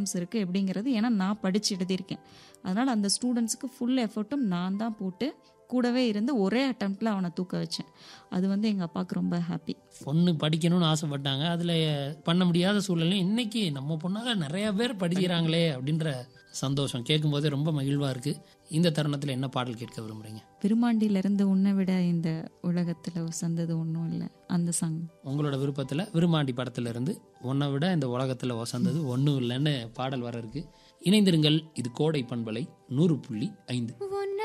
problems இருக்குது எப்படிங்கிறது ஏன்னா நான் படித்து எழுதியிருக்கேன் அதனால் அந்த ஸ்டூடெண்ட்ஸுக்கு ஃபுல் எஃபர்ட்டும் நான் தான் போட்டு கூடவே இருந்து ஒரே அட்டம்ப்டில் அவனை தூக்க வச்சேன் அது வந்து எங்கள் அப்பாவுக்கு ரொம்ப ஹாப்பி பொண்ணு படிக்கணும்னு ஆசைப்பட்டாங்க அதில் பண்ண முடியாத சூழ்நிலை இன்னைக்கு நம்ம பொண்ணால் நிறைய பேர் படிக்கிறாங்களே அப்படின்ற சந்தோஷம் கேட்கும்போதே ரொம்ப மகிழ்வாக இருக்குது இந்த தருணத்தில் என்ன பாடல் கேட்க விரும்புகிறீங்க விருமாண்டியிலேருந்து உன்னை விட இந்த உலகத்தில் சந்தது ஒன்றும் இல்லை அந்த சாங் உங்களோட விருப்பத்தில் விருமாண்டி படத்துல இருந்து உன்னை விட இந்த உலகத்தில் வசந்தது ஒன்றும் இல்லைன்னு பாடல் வர இருக்கு இணைந்திருங்கள் இது கோடை பண்பலை நூறு புள்ளி ஐந்து